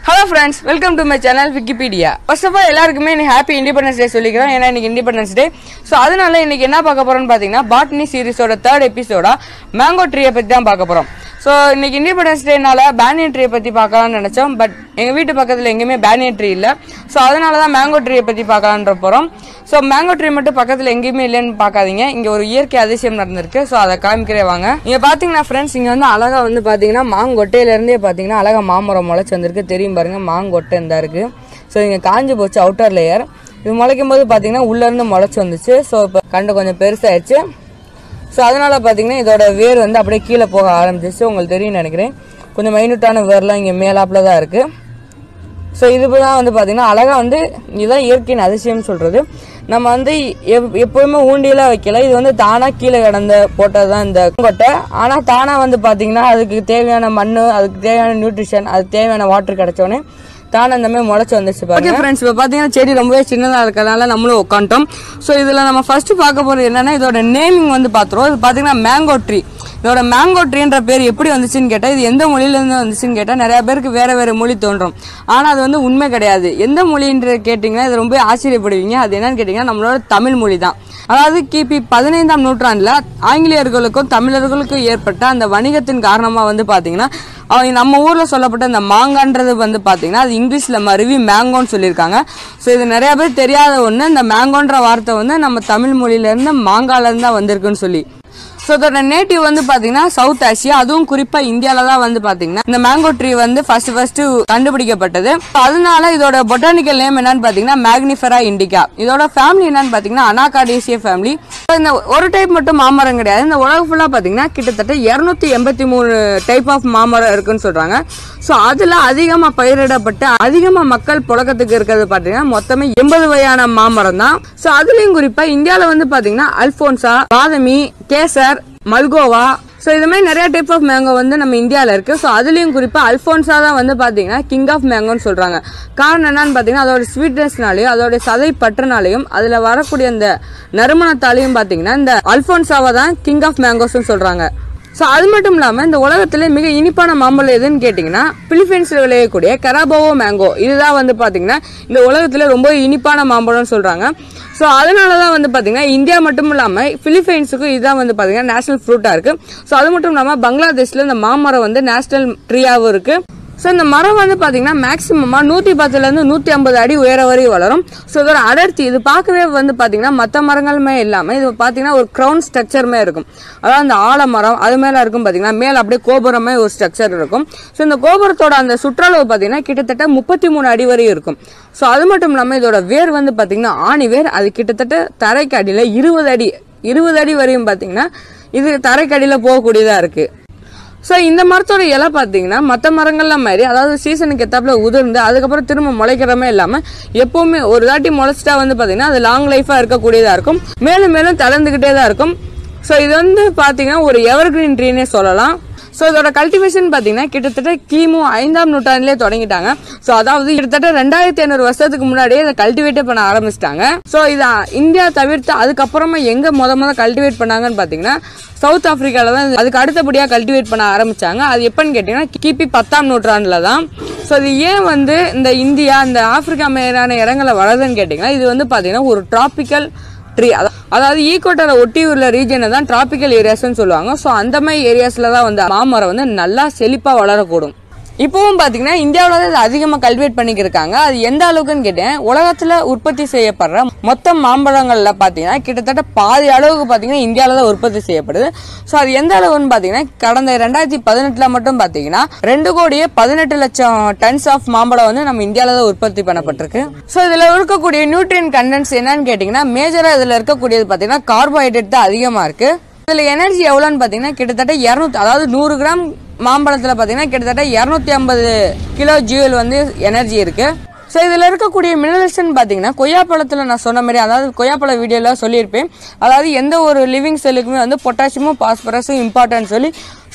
hello friends welcome to my channel Wikipedia first of all எல்லாருக்குமே இன்னைக்கு happy independence டே சொல்லிக்கிறோம் ஏன்னா இன்னைக்கு இண்டிபெண்டன்ஸ் டே ஸோ அதனால இன்னைக்கு என்ன பார்க்க போறோம்னு பார்த்தீங்கன்னா பாட்னி சீரிஸோட தேர்ட் எபிசோடா மேங்கோ ட்ரீயை பற்றி தான் பார்க்க போறோம் ஸோ இன்னைக்கு இண்டிபெண்டன்ஸ் டேனால பேனியன் ட்ரீயை பற்றி பார்க்கலாம்னு நினைச்சோம் பட் எங்கள் வீட்டு பக்கத்தில் எங்கேயுமே பேனியன் ட்ரீ இல்லை ஸோ அதனால தான் மேங்கோ ட்ரீயை பற்றி பார்க்கலான்ற போகிறோம் ஸோ மேங்கோ ட்ரீ மட்டும் பக்கத்தில் எங்கேயுமே இல்லைன்னு பார்க்காதீங்க இங்கே ஒரு இயற்கை அதிசயம் நடந்திருக்கு ஸோ அதை காமிக்கிறே வாங்க இங்கே பார்த்தீங்கன்னா ஃப்ரெண்ட்ஸ் இங்கே வந்து அழகா வந்து பார்த்தீங்கன்னா மாங்கொட்டையிலேருந்தே பார்த்தீங்கன்னா அழகா மாமரம் முளைச்சி வந்திருக்கு தெரியும் பாருங்க மாங்கொட்டை இந்த இருக்கு ஸோ இங்கே காஞ்சி போச்சு அவுட்டர் லேயர் இது முளைக்கும் போது பார்த்தீங்கன்னா உள்ளேருந்து முளைச்சி வந்துச்சு ஸோ இப்போ கண்டு கொஞ்சம் பெருசாகிடுச்சு ஸோ அதனால பார்த்தீங்கன்னா இதோட வேர் வந்து அப்படியே கீழே போக ஆரம்பிச்சிச்சு உங்களுக்கு தெரியும்னு நினைக்கிறேன் கொஞ்சம் மைனூட்டான வேர்லாம் இங்கே மேலாப்பில் தான் இருக்குது ஸோ இது தான் வந்து பார்த்தீங்கன்னா அழகாக வந்து இதுதான் இயற்கையின் அதிசயம்னு சொல்கிறது நம்ம வந்து எப் எப்போவுமே ஊண்டியெல்லாம் வைக்கல இது வந்து தானாக கீழே கிடந்த போட்டது தான் இந்த கொட்டை ஆனால் தானாக வந்து பார்த்தீங்கன்னா அதுக்கு தேவையான மண் அதுக்கு தேவையான நியூட்ரிஷன் அதுக்கு தேவையான வாட்டர் கிடைச்சோன்னே தானே இந்த மாதிரி முளைச்சு வந்துச்சு பாருங்க ஃப்ரெண்ட்ஸ் இப்போ பார்த்தீங்கன்னா செடி ரொம்பவே சின்னதாக இருக்கிறதுனால நம்மளும் உட்காந்துட்டோம் ஸோ இதில் நம்ம ஃபர்ஸ்ட் பார்க்க போகிறது என்னன்னா இதோட நேமிங் வந்து பார்த்துருவோம் இது பார்த்தீங்கன்னா மேங்கோ ட்ரீ இதோட மேங்கோ ட்ரீன்ற பேர் எப்படி வந்துச்சுன்னு கேட்டால் இது எந்த மொழியிலேருந்து வந்துச்சுன்னு கேட்டால் நிறைய பேருக்கு வேற வேற மொழி தோன்றும் ஆனால் அது வந்து உண்மை கிடையாது எந்த மொழின்ற கேட்டிங்கன்னா இது ரொம்ப ஆச்சரியப்படுவீங்க அது என்னன்னு கேட்டிங்கன்னா நம்மளோட தமிழ் மொழி தான் அதாவது கிபி பதினைந்தாம் நூற்றாண்டில் ஆங்கிலேயர்களுக்கும் தமிழர்களுக்கும் ஏற்பட்ட அந்த வணிகத்தின் காரணமாக வந்து பார்த்தீங்கன்னா அவங்க நம்ம ஊரில் சொல்லப்பட்ட இந்த மாங்கான்றது வந்து பார்த்தீங்கன்னா அது இங்கிலீஷில் மருவி மேங்கோன்னு சொல்லியிருக்காங்க ஸோ இது நிறைய பேர் தெரியாத ஒன்று இந்த மேங்கோன்ற வார்த்தை வந்து நம்ம தமிழ் மொழியிலேருந்து மாங்காலேருந்து தான் வந்திருக்குன்னு சொல்லி ஸோ இதோட நேட்டிவ் வந்து பார்த்தீங்கன்னா சவுத் ஆசியா அதுவும் குறிப்பாக இந்தியாவில் தான் வந்து பார்த்தீங்கன்னா இந்த மேங்கோ ட்ரீ வந்து ஃபர்ஸ்ட் ஃபர்ஸ்ட் கண்டுபிடிக்கப்பட்டது So, அதனால இதோட பொட்டானிக்கல் நேம் என்னன்னு பார்த்தீங்கன்னா மேக்னிஃபெரா இண்டிகா இதோட ஃபேமிலி என்னன்னு பார்த்தீங்கன்னா அனாகாடேசிய ஃபேமிலி இந்த ஒரு டைப் மட்டும் மாமரம் கிடையாது இந்த உலகம் ஃபுல்லாக பார்த்தீங்கன்னா கிட்டத்தட்ட இரநூத்தி எண்பத்தி மூணு டைப் ஆஃப் மாமரம் இருக்குன்னு சொல்கிறாங்க ஸோ அதில் அதிகமாக பயிரிடப்பட்டு அதிகமாக மக்கள் புழக்கத்துக்கு இருக்கிறது பார்த்தீங்கன்னா மொத்தமே எண்பது வகையான மாமரம் தான் ஸோ அதுலேயும் குறிப்பாக இந்தியாவில் வந்து பார்த்தீங்கன்னா அல்போன்சா பாதமி கேசர் மல்கோவா ஸோ இது மாதிரி நிறைய டைப் ஆஃப் மேங்கோ வந்து நம்ம இந்தியாவில் இருக்கு ஸோ அதுலேயும் குறிப்பாக அல்ஃபோன்ஸா தான் வந்து பார்த்தீங்கன்னா கிங் ஆஃப் மேங்கோன்னு சொல்கிறாங்க காரணம் என்னன்னு பார்த்தீங்கன்னா அதோட ஸ்வீட்னஸ்னாலையும் அதோட சதை பற்றுனாலையும் அதில் வரக்கூடிய அந்த நறுமணத்தாலையும் பார்த்தீங்கன்னா இந்த அல்ஃபோன்ஸாவை தான் கிங் ஆஃப் மேங்கோஸ்னு சொல்கிறாங்க ஸோ அது மட்டும் இல்லாமல் இந்த உலகத்தில் மிக இனிப்பான மாம்பழம் எதுன்னு கேட்டிங்கன்னா பிலிப்பைன்ஸில் விளையக்கூடிய கராபோவோ மேங்கோ இதுதான் வந்து பார்த்தீங்கன்னா இந்த உலகத்தில் ரொம்ப இனிப்பான மாம்பழம்னு சொல்கிறாங்க ஸோ அதனால தான் வந்து பார்த்தீங்கன்னா இந்தியா மட்டும் இல்லாமல் பிலிப்பைன்ஸுக்கும் இதுதான் வந்து பார்த்தீங்கன்னா நேஷனல் ஃப்ரூட்டாக இருக்குது ஸோ அது மட்டும் இல்லாமல் பங்களாதேஷில் இந்த மாமரம் வந்து நேஷனல் ட்ரீயாகவும் இருக்குது ஸோ இந்த மரம் வந்து பார்த்தீங்கன்னா மேக்ஸிமமாக நூற்றி பத்துலேருந்து நூற்றி ஐம்பது அடி உயர வரையும் வளரும் ஸோ இதோட அடர்த்தி இது பார்க்கவே வந்து பார்த்தீங்கன்னா மற்ற மரங்களுமே இல்லாமல் இது பார்த்தீங்கன்னா ஒரு க்ரௌன் ஸ்ட்ரக்சருமே இருக்கும் அதாவது அந்த ஆலமரம் அது மேலே இருக்கும் பார்த்தீங்கன்னா மேலே அப்படியே கோபுரமே ஒரு ஸ்ட்ரக்சர் இருக்கும் ஸோ இந்த கோபுரத்தோட அந்த சுற்றளவு பார்த்தீங்கன்னா கிட்டத்தட்ட முப்பத்தி மூணு அடி வரையும் இருக்கும் ஸோ அது மட்டும் இல்லாமல் இதோட வேர் வந்து பார்த்தீங்கன்னா ஆணி வேர் அது கிட்டத்தட்ட தரைக்கு அடியில் இருபது அடி இருபது அடி வரையும் பார்த்தீங்கன்னா இது தரைக்கு அடியில் போகக்கூடியதாக இருக்குது ஸோ இந்த மரத்தோட இலை பார்த்தீங்கன்னா மற்ற மரங்கள்லாம் மாதிரி அதாவது சீசனுக்கு எத்தாப்புல உதிர்ந்து அதுக்கப்புறம் திரும்ப முளைக்கிறமே இல்லாமல் எப்போவுமே ஒரு தாட்டி முளைச்சிட்டா வந்து பார்த்தீங்கன்னா அது லாங் லைஃபாக இருக்கக்கூடியதாக இருக்கும் மேலும் மேலும் தளர்ந்துக்கிட்டே தான் இருக்கும் ஸோ இது வந்து பார்த்தீங்கன்னா ஒரு எவர் கிரீன் ட்ரீனே சொல்லலாம் ஸோ இதோட கல்டிவேஷன் பார்த்தீங்கன்னா கிட்டத்தட்ட கிமு ஐந்தாம் நூற்றாண்டிலே தொடங்கிட்டாங்க ஸோ அதாவது கிட்டத்தட்ட ரெண்டாயிரத்தி ஐநூறு வருஷத்துக்கு முன்னாடியே இதை கல்டிவேட்டே பண்ண ஆரம்பிச்சிட்டாங்க ஸோ இதை இந்தியா தவிர்த்து அதுக்கப்புறமா எங்கே முத முத கல்டிவேட் பண்ணாங்கன்னு பார்த்தீங்கன்னா சவுத் ஆப்பிரிக்காவில் தான் இது- அதுக்கு அடுத்தபடியாக கல்டிவேட் பண்ண ஆரம்பிச்சாங்க அது எப்பன்னு கேட்டிங்கன்னா கிபி பத்தாம் நூற்றாண்டில் தான் ஸோ இது ஏன் வந்து இந்த இந்தியா இந்த ஆப்பிரிக்கா மாதிரியான இடங்களை வளருதுன்னு கேட்டிங்கன்னா இது வந்து பார்த்தீங்கன்னா ஒரு டிராபிக்கல் ட்ரீ அதாவது ஈக்குவட்டரை ஒட்டி உள்ள ரீஜனை தான் டிராபிக்கல் ஏரியாஸ்னு சொல்லுவாங்க ஸோ அந்த மாதிரி ஏரியாஸ்ல தான் வந்து மாமரம் வந்து நல்லா செழிப்பாக வளரக்கூடும் இப்போவும் பார்த்தீங்கன்னா இந்தியாவில் தான் இது அதிகமாக கல்டிவேட் பண்ணிக்கிருக்காங்க அது எந்த அளவுக்குன்னு கேட்டேன் உலகத்தில் உற்பத்தி செய்யப்படுற மொத்த மாம்பழங்களில் பார்த்தீங்கன்னா கிட்டத்தட்ட பாதி அளவுக்கு பார்த்தீங்கன்னா இந்தியாவில் தான் உற்பத்தி செய்யப்படுது ஸோ அது எந்த அளவுன்னு பார்த்தீங்கன்னா கடந்த ரெண்டாயிரத்தி பதினெட்டில் மட்டும் பார்த்தீங்கன்னா ரெண்டு கோடியே பதினெட்டு லட்சம் டன்ஸ் ஆஃப் மாம்பழம் வந்து நம்ம இந்தியாவில் தான் உற்பத்தி பண்ணப்பட்டிருக்கு ஸோ இதில் இருக்கக்கூடிய நியூட்ரியன் கண்டென்ட்ஸ் என்னன்னு கேட்டிங்கன்னா மேஜராக இதில் இருக்கக்கூடியது பார்த்தீங்கன்னா கார்போஹைட்ரேட் தான் அதிகமாக இருக்குது இதில் எனர்ஜி எவ்வளோன்னு பார்த்தீங்கன்னா கிட்டத்தட்ட இரநூத்தி அதாவது நூறு கிராம் மாம்பழத்தில் பார்த்தீங்கன்னா கிட்டத்தட்ட இரநூத்தி ஐம்பது கிலோ ஜூவல் வந்து எனர்ஜி இருக்குது ஸோ இதில் இருக்கக்கூடிய மினரல்ஸ்ன்னு பார்த்தீங்கன்னா கொய்யாப்பழத்தில் நான் சொன்ன மாதிரி அதாவது கொய்யாப்பழ வீடியோவில் சொல்லியிருப்பேன் அதாவது எந்த ஒரு லிவிங் செல்லுக்குமே வந்து பொட்டாசியமும் பாஸ்பரஸும் இம்பார்ட்டன்ட் சொல்லி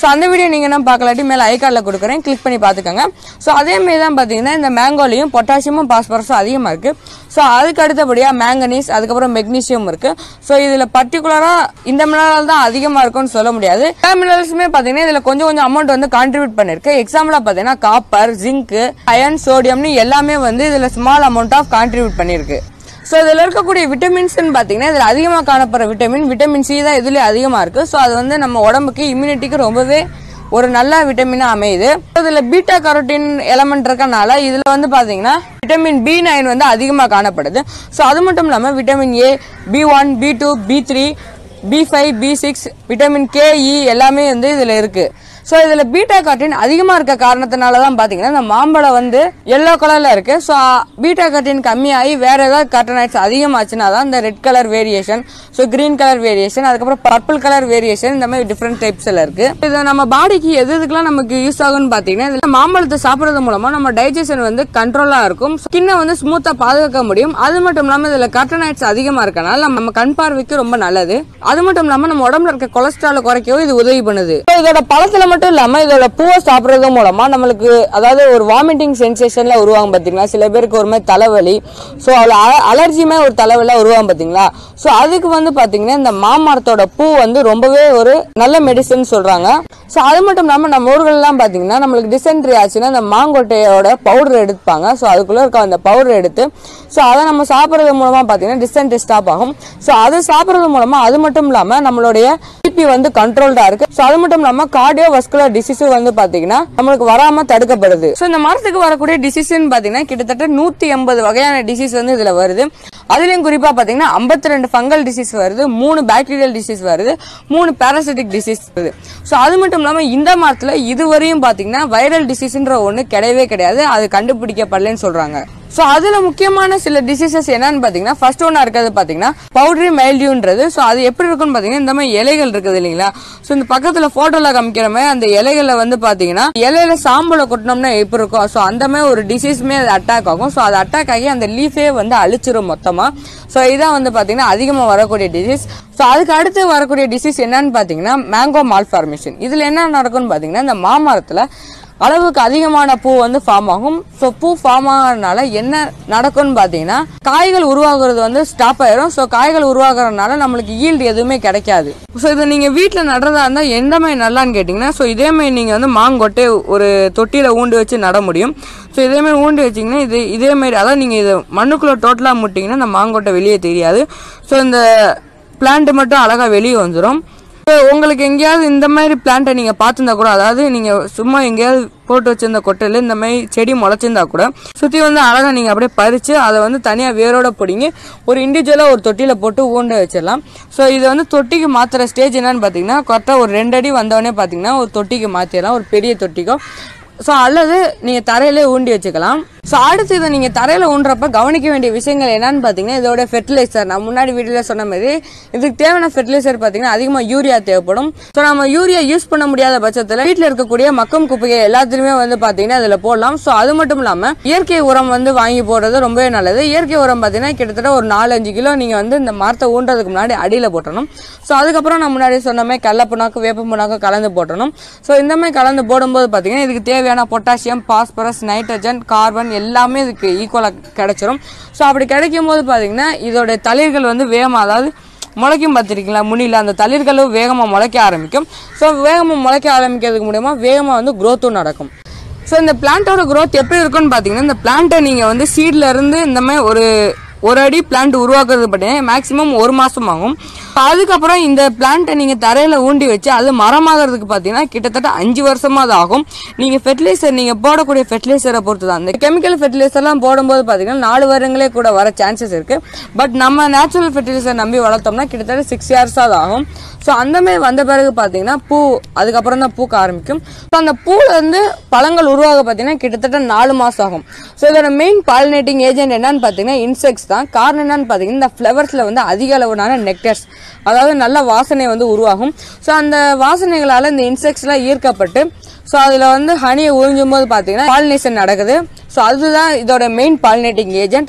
ஸோ அந்த வீடியோ நீங்கள் என்ன பார்க்கலாட்டி மேலே ஐ கார்டில் கொடுக்குறேன் கிளிக் பண்ணி பார்த்துக்கோங்க ஸோ அதேமாரி தான் பார்த்தீங்கன்னா இந்த மேங்கோலையும் பொட்டாசியமும் பாஸ்பரஸும் அதிகமாக இருக்குது ஸோ அதுக்கு அடுத்தபடியாக மேங்கனீஸ் அதுக்கப்புறம் மெக்னீசியம் இருக்குது ஸோ இதில் பர்டிகுலராக இந்த மினரல் தான் அதிகமாக இருக்கும்னு சொல்ல முடியாது எல்லா மினரல்ஸுமே பார்த்தீங்கன்னா இதில் கொஞ்சம் கொஞ்சம் அமௌண்ட் வந்து கான்ட்ரிபியூட் பண்ணிருக்கு எக்ஸாம்பிளாக பார்த்தீங்கன்னா காப்பர் ஜிங்க்கு அயன் சோடியம்னு எல்லாமே வந்து இதில் ஸ்மால் அமௌண்ட் ஆஃப் கான்ட்ரிபியூட் பண்ணியிருக்கு ஸோ இதில் இருக்கக்கூடிய விட்டமின்ஸ்னு பார்த்தீங்கன்னா இதில் அதிகமாக காணப்படுற விட்டமின் விட்டமின் சி தான் இதுலேயே அதிகமாக இருக்குது ஸோ அது வந்து நம்ம உடம்புக்கு இம்யூனிட்டிக்கு ரொம்பவே ஒரு நல்ல விட்டமினாக அமையுது இதில் பீட்டா கரோட்டின் எலமெண்ட் இருக்கனால இதில் வந்து பார்த்தீங்கன்னா விட்டமின் பி நைன் வந்து அதிகமாக காணப்படுது ஸோ அது மட்டும் இல்லாமல் vitamin A B one B two B three B five B six vitamin K E எல்லாமே வந்து இதில் இருக்குது ஸோ இதில் பீட்டா கார்டின் அதிகமாக இருக்க காரணத்தினால தான் பார்த்தீங்கன்னா இந்த மாம்பழம் வந்து எல்லோ கலரில் இருக்குது ஸோ பீட்டா கார்டின் கம்மியாகி வேற ஏதாவது கார்டனைட்ஸ் அதிகமாச்சுன்னா தான் இந்த red colour variation so green colour variation அதுக்கப்புறம் பர்பிள் கலர் வேரியேஷன் இந்த மாதிரி டிஃப்ரெண்ட் டைப்ஸில் இருக்குது இது நம்ம பாடிக்கு எது எதுக்கெல்லாம் நமக்கு யூஸ் ஆகும்னு பார்த்தீங்கன்னா இதில் மாம்பழத்தை சாப்பிட்றது மூலமாக நம்ம டைஜஷன் வந்து கண்ட்ரோலாக இருக்கும் ஸ்கின்னை வந்து ஸ்மூத்தாக பாதுகாக்க முடியும் அது மட்டும் இல்லாமல் இதில் கார்டனைட்ஸ் அதிகமாக இருக்கனால நம்ம கண் பார்வைக்கு ரொம்ப நல்லது அது மட்டும் இல்லாமல் நம்ம உடம்புல இருக்க கொலஸ்ட்ரால் குறைக்கவும் இது உதவி பண்ணுது So, இதோட பழத்துல மட்டும் இல்லாம இதோட பூவை சாப்பிடுறது மூலமா நம்மளுக்கு அதாவது ஒரு வாமிட்டிங் சென்சேஷன்ல உருவாகும் பாத்தீங்களா சில பேருக்கு ஒரு மாதிரி தலைவலி ஸோ அதுல அலர்ஜியுமே ஒரு தலைவலியா உருவாகும் பாத்தீங்களா ஸோ அதுக்கு வந்து பாத்தீங்கன்னா இந்த மாமரத்தோட பூ வந்து ரொம்பவே ஒரு நல்ல மெடிசன் சொல்றாங்க ஸோ அது மட்டும் இல்லாம நம்ம ஊர்கள்லாம் பாத்தீங்கன்னா நம்மளுக்கு டிசென்ட்ரி ஆச்சுன்னா இந்த மாங்கொட்டையோட பவுடர் எடுப்பாங்க ஸோ அதுக்குள்ள இருக்க அந்த பவுடர் எடுத்து ஸோ அதை நம்ம சாப்பிட்றது மூலமா பாத்தீங்கன்னா டிசென்ட்ரி ஸ்டாப் ஆகும் ஸோ அது சாப்பிட்றது மூலமா அது மட்டும் இல்லாம நம்மளுடைய பிபி வந்து கண்ட்ரோல்டா இருக்கு ஸோ அது மட்டும் இல்லாம கார்டியோ வஸ்குலர் டிசீஸ் வந்து பாத்தீங்கன்னா நம்மளுக்கு வராம தடுக்கப்படுது ஸோ இந்த மரத்துக்கு வரக்கூடிய டிசீஸ்னு பாத்தீங்கன்னா கிட்டத்தட்ட நூத்தி எண்பது வகையான டிசீஸ் வந்து இதுல வருது அதுலயும் குறிப்பா பாத்தீங்கன்னா 52 ரெண்டு ஃபங்கல் டிசீஸ் வருது மூணு பாக்டீரியல் டிசீஸ் வருது மூணு பாராசிட்டிக் டிசீஸ் வருது ஸோ அது மட்டும் இல்லாம இந்த மரத்துல இதுவரையும் பாத்தீங்கன்னா வைரல் டிசீஸ்ன்ற ஒண்ணு கிடையவே கிடையாது அது கண்டுபிடிக்கப்படலைன்னு சொல்றாங்க ஸோ அதுல முக்கியமான சில டிசீசஸ் என்னன்னு பாத்தீங்கன்னா ஃபர்ஸ்ட் ஒன்னா இருக்கிறது பாத்தீங்கன்னா பவுடரி மைல்டியூன்றது ஸோ அது எப்படி இருக்கும்னு பாத்தீங்கன்னா இந்த மாதிரி இலைகள் இருக்குது இல்லைங்களா ஸோ இந்த பக்கத்துல போட்டோல காமிக்கிற மாதிரி அந்த இலைகளை வந்து பாத்தீங்கன்னா இலையில சாம்பலை கொட்டினோம்னா எப்படி இருக்கும் ஸோ அந்த மாதிரி ஒரு டிசீஸ்மே அது அட்டாக் ஆகும் ஸோ அது அட்டாக் ஆகி அந்த லீஃபே வந்து அழிச்சிரும் மொத்தமா ஸோ இதான் வந்து பாத்தீங்கன்னா அதிகமாக வரக்கூடிய டிசீஸ் ஸோ அதுக்கு அடுத்து வரக்கூடிய டிசீஸ் என்னன்னு பாத்தீங்கன்னா மேங்கோ மால்ஃபார்மேஷன் இதுல என்ன நடக்கும்னு பாத்தீங்கன்னா இந்த மாமரத்துல அளவுக்கு அதிகமான பூ வந்து ஃபார்ம் ஆகும் ஸோ பூ ஃபார்ம் ஆகிறதுனால என்ன நடக்கும்னு பார்த்தீங்கன்னா காய்கள் உருவாகுறது வந்து ஸ்டாப் ஆயிரும் ஸோ காய்கள் உருவாகிறதுனால நம்மளுக்கு ஈல்டு எதுவுமே கிடைக்காது ஸோ இதை நீங்கள் வீட்டில் நடுறதா இருந்தால் எந்த மாதிரி நல்லான்னு கேட்டிங்கன்னா ஸோ இதே மாதிரி நீங்கள் வந்து மாங்கொட்டை ஒரு தொட்டியில் ஊண்டு வச்சு நட முடியும் ஸோ இதே மாதிரி ஊண்டி வச்சிங்கன்னா இது இதே மாதிரி அதான் நீங்கள் இது மண்ணுக்குள்ளே டோட்டலாக முட்டிங்கன்னா இந்த மாங்கொட்டை வெளியே தெரியாது ஸோ இந்த பிளான்ட் மட்டும் அழகாக வெளியே வந்துடும் இப்போ உங்களுக்கு எங்கேயாவது இந்த மாதிரி பிளான்ட்டை நீங்கள் பார்த்துருந்தா கூட அதாவது நீங்கள் சும்மா எங்கேயாவது போட்டு வச்சிருந்த கொட்டையில் இந்த மாதிரி செடி முளைச்சிருந்தா கூட சுற்றி வந்து அழகாக நீங்கள் அப்படியே பறித்து அதை வந்து தனியாக வேரோட பிடிங்கி ஒரு இண்டிவிஜுவலாக ஒரு தொட்டியில் போட்டு ஊண்ட வச்சிடலாம் ஸோ இது வந்து தொட்டிக்கு மாற்றுற ஸ்டேஜ் என்னன்னு பார்த்தீங்கன்னா கரெக்டாக ஒரு ரெண்டு அடி வந்தவொடனே பார்த்தீங்கன்னா ஒரு தொட்டிக்கு மாற்றிடலாம் ஒரு பெரிய தொட்டிக்கோ ஸோ அல்லது நீங்கள் தரையிலே ஊண்டி வச்சுக்கலாம் ஸோ அடுத்து இதை நீங்கள் தரையில் ஊன்றப்ப கவனிக்க வேண்டிய விஷயங்கள் என்னன்னு பார்த்தீங்கன்னா இதோட ஃபெர்டிலைசர் நான் முன்னாடி வீடியோவில் சொன்ன மாதிரி இதுக்கு தேவையான ஃபெர்டிலைசர் பார்த்தீங்கன்னா அதிகமாக யூரியா தேவைப்படும் ஸோ நம்ம யூரியா யூஸ் பண்ண முடியாத பட்சத்தில் வீட்டில் இருக்கக்கூடிய மக்கும் குப்பைகள் எல்லாத்துலேயுமே வந்து பார்த்தீங்கன்னா இதில் போடலாம் ஸோ அது மட்டும் இல்லாமல் இயற்கை உரம் வந்து வாங்கி போடுறது ரொம்பவே நல்லது இயற்கை உரம் பார்த்தீங்கன்னா கிட்டத்தட்ட ஒரு நாலஞ்சு கிலோ நீங்கள் வந்து இந்த மரத்தை ஊன்றதுக்கு முன்னாடி அடியில் போட்டணும் ஸோ அதுக்கப்புறம் நான் முன்னாடி சொன்ன மாதிரி கடல புண்ணாக்கு வேப்ப புண்ணாக்கு கலந்து போட்டணும் ஸோ இந்த மாதிரி கலந்து போடும்போது பார்த்தீங்கன்னா இதுக்கு தேவையான பொட்டாசியம் பாஸ்பரஸ் நைட்ரஜன் கார்பன் எல்லாமே இதுக்கு ஈக்குவலாக கிடைச்சிரும் ஸோ அப்படி கிடைக்கும் போது பார்த்தீங்கன்னா இதோட தளிர்கள் வந்து வேகமாக அதாவது முளைக்கும் பார்த்துருக்கீங்களா முனியில் அந்த தளிர்களும் வேகமாக முளைக்க ஆரம்பிக்கும் ஸோ வேகமாக முளைக்க ஆரம்பிக்கிறதுக்கு மூலியமாக வேகமாக வந்து growth-உம் நடக்கும் ஸோ இந்த பிளான்ட்டோட growth எப்படி இருக்குன்னு பார்த்தீங்கன்னா இந்த பிளான்ட்டை நீங்கள் வந்து சீட்ல இருந்து இந்த மாதிரி ஒரு ஒரு அடி பிளான்ட் உருவாக்குறது பார்த்தீங்கன்னா மேக்ஸிமம் ஒரு மாதம் ஆகும் அதுக்கப்புறம் இந்த பிளான்ட்டை நீங்கள் தரையில் ஊண்டி வச்சு அது மரமாகிறதுக்கு பார்த்தீங்கன்னா கிட்டத்தட்ட அஞ்சு வருஷமாக அது ஆகும் நீங்கள் ஃபெர்டிலைசர் நீங்கள் போடக்கூடிய ஃபெர்டிலைசரை பொறுத்து தான் இந்த கெமிக்கல் ஃபெர்டிலைசர்லாம் போடும்போது பார்த்தீங்கன்னா நாலு வருடங்களே கூட வர சான்சஸ் இருக்குது பட் நம்ம நேச்சுரல் ஃபெர்டிலைசர் நம்பி வளர்த்தோம்னா கிட்டத்தட்ட சிக்ஸ் இயர்ஸாக அது ஆகும் ஸோ அந்த மாதிரி வந்த பிறகு பார்த்தீங்கன்னா பூ அதுக்கப்புறம் தான் பூக்க ஆரம்பிக்கும் ஸோ அந்த பூவில் இருந்து பழங்கள் உருவாக பார்த்தீங்கன்னா கிட்டத்தட்ட நாலு மாதம் ஆகும் ஸோ இதோட மெயின் பாலினேட்டிங் ஏஜென்ட் என்னன்னு பார்த்தீங்கன்னா இன்செக்ட்ஸ் தான் காரணம் என்னன்னு பார்த்தீங்கன்னா இந்த ஃப்ளவர்ஸில் வந்து அதிக அளவிலான நெக்டர்ஸ் அதாவது நல்ல வாசனை வந்து உருவாகும் ஸோ அந்த வாசனைகளால் இந்த இன்செக்ட்ஸ்லாம் ஈர்க்கப்பட்டு ஸோ அதில் வந்து ஹனியை உறிஞ்சும் போது பார்த்தீங்கன்னா பாலினேஷன் நடக்குது ஸோ அதுதான் இதோட மெயின் பாலினேட்டிங் ஏஜென்ட்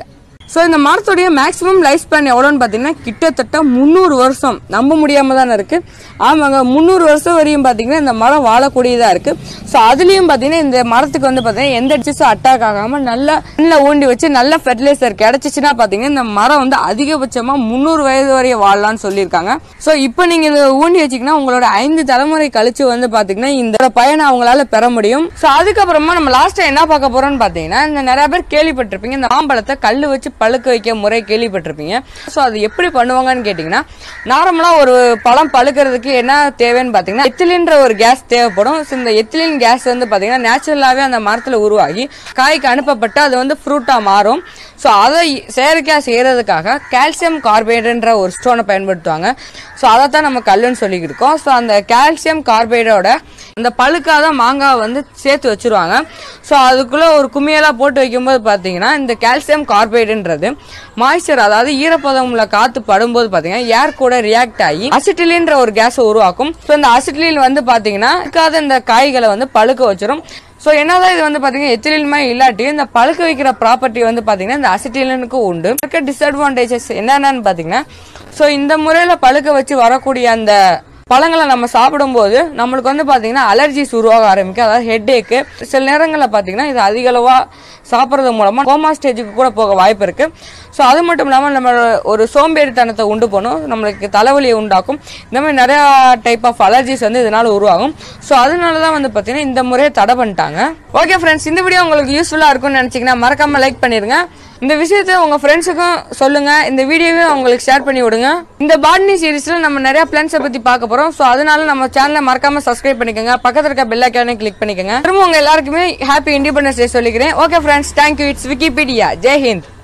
ஸோ இந்த மரத்துடைய மேக்ஸிமம் லைஃப் ஸ்பேன் எவ்வளோன்னு பார்த்தீங்கன்னா கிட்டத்தட்ட முந்நூறு வருஷம் நம்ப முடியாம தானே இருக்கு ஆமாங்க முந்நூறு வருஷம் வரையும் பார்த்தீங்கன்னா இந்த மரம் வாழக்கூடியதா இருக்கு ஸோ அதுலயும் பார்த்தீங்கன்னா இந்த மரத்துக்கு வந்து பார்த்தீங்கன்னா எந்த டிசீஸும் அட்டாக் ஆகாம நல்லா நல்ல ஊண்டி வச்சு நல்ல ஃபெர்டிலைசர் கிடைச்சிச்சுன்னா பார்த்தீங்கன்னா இந்த மரம் வந்து அதிகபட்சமா முந்நூறு வயது வரை வாழலாம்னு சொல்லியிருக்காங்க ஸோ இப்போ நீங்க இதை ஊண்டி வச்சீங்கன்னா உங்களோட ஐந்து தலைமுறை கழிச்சு வந்து பார்த்தீங்கன்னா இந்த பயனை அவங்களால பெற முடியும் ஸோ அதுக்கப்புறமா நம்ம லாஸ்ட்டாக என்ன பார்க்க போறோம்னு பார்த்தீங்கன்னா இந்த நிறைய பேர் கேள்விப்பட்டிருப்பீங்க இந்த மாம்பழத்தை கல் வச்சு பழுக்க வைக்க முறை கேள்விப்பட்டிருப்பீங்க ஸோ அது எப்படி பண்ணுவாங்கன்னு கேட்டிங்கன்னா நார்மலாக ஒரு பழம் பழுக்கிறதுக்கு என்ன தேவைன்னு பார்த்தீங்கன்னா எத்திலின்ற ஒரு கேஸ் தேவைப்படும் ஸோ இந்த எத்திலின் கேஸ் வந்து பார்த்தீங்கன்னா நேச்சுரலாகவே அந்த மரத்தில் உருவாகி காய்க்கு அனுப்பப்பட்டு அது வந்து ஃப்ரூட்டாக மாறும் ஸோ அதை செயற்கையாக செய்கிறதுக்காக கால்சியம் கார்பைடுன்ற ஒரு ஸ்டோனை பயன்படுத்துவாங்க ஸோ அதை தான் நம்ம கல்லுன்னு சொல்லிக்கிட்டு இருக்கோம் ஸோ அந்த கால்சியம் கார்பைடோட அந்த பழுக்காத மாங்காவை வந்து சேர்த்து வச்சிருவாங்க ஸோ அதுக்குள்ளே ஒரு குமியெல்லாம் போட்டு வைக்கும்போது பார்த்தீங்கன்னா இந்த கால்சியம் கார்பைடுன்றது மாய்ஸ்சர் அதாவது ஈரப்பதம் உள்ள காற்று படும்போது பார்த்தீங்கன்னா ஏர் கூட ரியாக்ட் ஆகி அசிட்டிலின்ற ஒரு கேஸை உருவாக்கும் ஸோ இந்த அசிட்டிலின் வந்து பார்த்தீங்கன்னா இருக்காத இந்த காய்களை வந்து பழுக்க வச்சிரும் ஸோ என்னதான் இது வந்து பார்த்தீங்கன்னா எத்திலின்மே இல்லாட்டி இந்த பழுக்க வைக்கிற ப்ராப்பர்ட்டி வந்து பார்த்தீங்கன்னா இந்த அசிட்டிலனுக்கு உண்டு இருக்க டிஸ்அட்வான்டேஜஸ் என்னென்னு பார்த்தீங்கன்னா ஸோ இந்த முறையில் பழுக்க வச்சு வரக்கூடிய அந்த பழங்களை நம்ம சாப்பிடும்போது நம்மளுக்கு வந்து பார்த்தீங்கன்னா அலர்ஜிஸ் உருவாக ஆரம்பிக்கும் அதாவது ஹெட் ஏக்கு சில நேரங்களில் பார்த்தீங்கன்னா இது அதிக அளவா சாப்பிட்றது மூலமாக கோமா ஸ்டேஜுக்கு கூட போக வாய்ப்பு இருக்கு ஸோ அது மட்டும் இல்லாமல் நம்ம ஒரு சோம்பேறித்தனத்தை உண்டு பண்ணும் நம்மளுக்கு தலைவலியை உண்டாக்கும் இந்த மாதிரி நிறையா டைப் ஆஃப் அலர்ஜிஸ் வந்து இதனால உருவாகும் ஸோ அதனால தான் வந்து பார்த்தீங்கன்னா இந்த முறையை தடை பண்ணிட்டாங்க ஓகே ஃப்ரெண்ட்ஸ் இந்த வீடியோ உங்களுக்கு யூஸ்ஃபுல்லாக இருக்கும்னு நினச்சிங்கன்னா மறக்காம லைக் பண்ணிடுங்க இந்த விஷயத்த உங்க ஃப்ரெண்ட்ஸுக்கும் சொல்லுங்க இந்த வீடியோவையும் அவங்களுக்கு ஷேர் பண்ணி விடுங்க இந்த பாட்னி சீரிஸ்ல நம்ம நிறைய பிளான்ஸை பத்தி பார்க்க போறோம் ஸோ அதனால நம்ம சேனலை மறக்காம சப்ஸ்கிரைப் பண்ணிக்கோங்க பக்கத்துல இருக்க பெல் ஐக்கானே கிளிக் பண்ணிக்கோங்க திரும்ப உங்க எல்லாருக்குமே ஹாப்பி இண்டிபெண்டன்ஸ் டே சொல்லிக்கிறேன் okay friends thank you it's Wikipedia Jai Hind